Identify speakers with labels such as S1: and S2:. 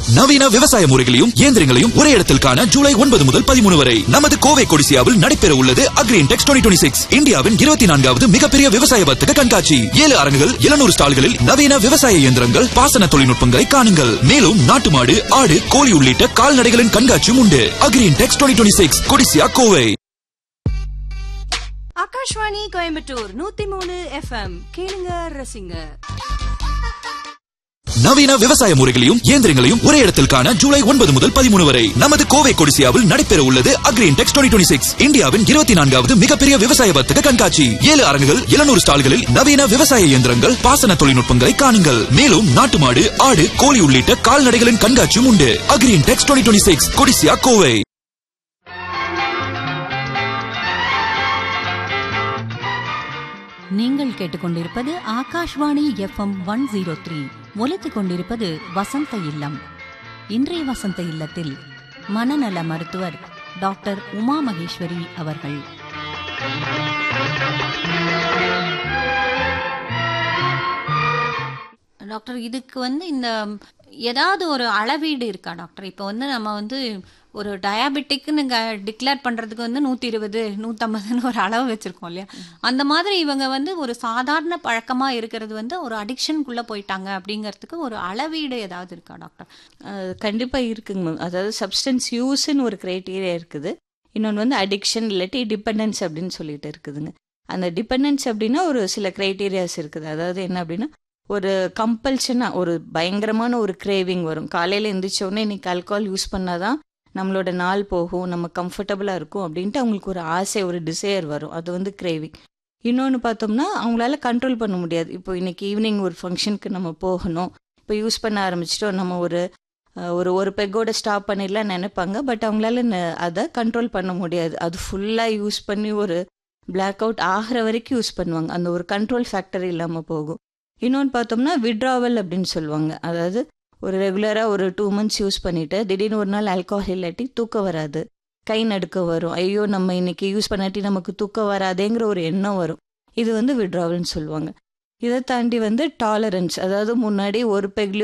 S1: நவீன விவசாய முறைகளையும் இயந்திரங்களையும் ஒரே இடத்தில் காண ஜூலை ஒன்பது முதல் பதிமூணு வரை நமது கோவை கொடிசியாவில் நடைபெற உள்ளது அக்ரீன் டெக்ஸ் டுவெண்ட்டி சிக்ஸ் இந்தியாவின் இருபத்தி நான்காவது மிகப்பெரிய விவசாய வர்த்தக கண்காட்சி ஏழு அரங்குகள் எழுநூறு ஸ்டால்களில் நவீன விவசாய இயந்திரங்கள் பாசன தொழில்நுட்பங்களை காணுங்கள் மேலும் நாட்டு மாடு ஆடு கோழி உள்ளிட்ட கால்நடைகளின் கண்காட்சியும் உண்டு Agri Intex twenty six Codissia Kovai
S2: Akashvani Coimbatore நூத்தி மூணு எஃப்எம் கேளுங்க ரசிங்க
S1: நவீன விவசாய முறைகளையும் இயந்திரங்களையும் ஒரே இடத்தில் காண ஜூலை ஒன்பது முதல் பதிமூணு வரை நமது கோவை கொடிசியாவில் நடைபெற உள்ளது அக்ரீன் டெக்ஸ் டுவெண்ட்டி சிக்ஸ் இந்தியாவின் இருபத்தி நான்காவது மிகப்பெரிய விவசாய வர்த்தக கண்காட்சி ஏழு அரங்குகள் எழுநூறு ஸ்டால்களில் நவீன விவசாய இயந்திரங்கள் பாசன தொழில்நுட்பங்களை காணுங்கள் மேலும் நாட்டு மாடு ஆடு கோழி உள்ளிட்ட கால்நடைகளின் கண்காட்சியும் உண்டு Agri Intex twenty six Codissia Kovai
S3: நீங்கள் கேட்டுக்கொண்டிருப்பது Akashvani FM one zero three ஒலித்துக் கொண்டிருப்பது வசந்த இல்லம் இன்றைய வசந்த இல்லத்தில் மனநல மருத்துவர் டாக்டர் உமா மகேஸ்வரி அவர்கள் டாக்டர் இதுக்கு வந்து இந்த ஏதாவது ஒரு அளவீடு இருக்கா டாக்டர் இப்போ வந்து நம்ம வந்து ஒரு டயாபெட்டிக்னு டிக்ளேர் பண்ணுறதுக்கு வந்து நூற்றி இருபது நூற்றம்பதுன்னு ஒரு அளவு வச்சுருக்கோம் இல்லையா அந்த மாதிரி இவங்க வந்து ஒரு சாதாரண பழக்கமாக இருக்கிறது வந்து ஒரு அடிக்ஷனுக்குள்ளே போயிட்டாங்க அப்படிங்கிறதுக்கு ஒரு அளவீடு ஏதாவது இருக்கா டாக்டர்
S4: அஹ் கண்டிப்பா இருக்குங்க மேம் அதாவது சப்ஸ்டன்ஸ் யூஸ்ன்னு ஒரு கிரைட்டீரியா இருக்குது இன்னொன்று வந்து அடிக்ஷன் இல்லாட்டி டிபெண்டன்ஸ் அப்படின்னு சொல்லிட்டு இருக்குதுங்க அந்த டிபெண்டன்ஸ் அப்படின்னா ஒரு சில கிரைட்டீரியாஸ் இருக்குது அதாவது என்ன அப்படின்னா ஒரு கம்பல்ஷனாக ஒரு பயங்கரமான ஒரு கிரேவிங் வரும் காலையில் எந்திரிச்ச உடனே இன்னைக்கு ஆல்கஹால் யூஸ் பண்ணாதான் நம்மளோட நாள் போகும் நம்ம கம்ஃபர்டபுளாக இருக்கும் அப்படின்ட்டு அவங்களுக்கு ஒரு ஆசை ஒரு டிசையர் வரும் அது வந்து கிரேவிங் இன்னொன்று பார்த்தோம்னா அவங்களால கண்ட்ரோல் பண்ண முடியாது இப்போ இன்னைக்கு ஈவினிங் ஒரு ஃபங்க்ஷனுக்கு நம்ம போகணும் இப்போ யூஸ் பண்ண ஆரம்பிச்சிட்டோம் நம்ம ஒரு அஹ், ஒரு ஒரு பெக்கோட ஸ்டாப் பண்ணிடலாம் நினைப்பாங்க பட் அவங்களால ந- அதை கண்ட்ரோல் பண்ண முடியாது அது ஃபுல்லாக யூஸ் பண்ணி ஒரு பிளாக் அவுட் ஆகிற வரைக்கும் யூஸ் பண்ணுவாங்க அந்த ஒரு கண்ட்ரோல் ஃபேக்டர் இல்லாமல் போகும் இன்னொன்று பார்த்தோம்னா விட்ராவல் அப்படின்னு சொல்லுவாங்க அதாவது ஒரு ரெகுலராக ஒரு டூ மந்த்ஸ் யூஸ் பண்ணிட்டு திடீர்னு ஒரு நாள் ஆல்கஹால் இல்லாட்டி தூக்கம் வராது கை நடுக்க வரும் ஐயோ நம்ம இன்னைக்கு யூஸ் பண்ணாட்டி நமக்கு தூக்கம் வராதேங்கிற ஒரு எண்ணம் வரும் இது வந்து விட்ராவல்னு சொல்லுவாங்க இதை தாண்டி வந்து டாலரன்ஸ் அதாவது முன்னாடி ஒரு பெக்ல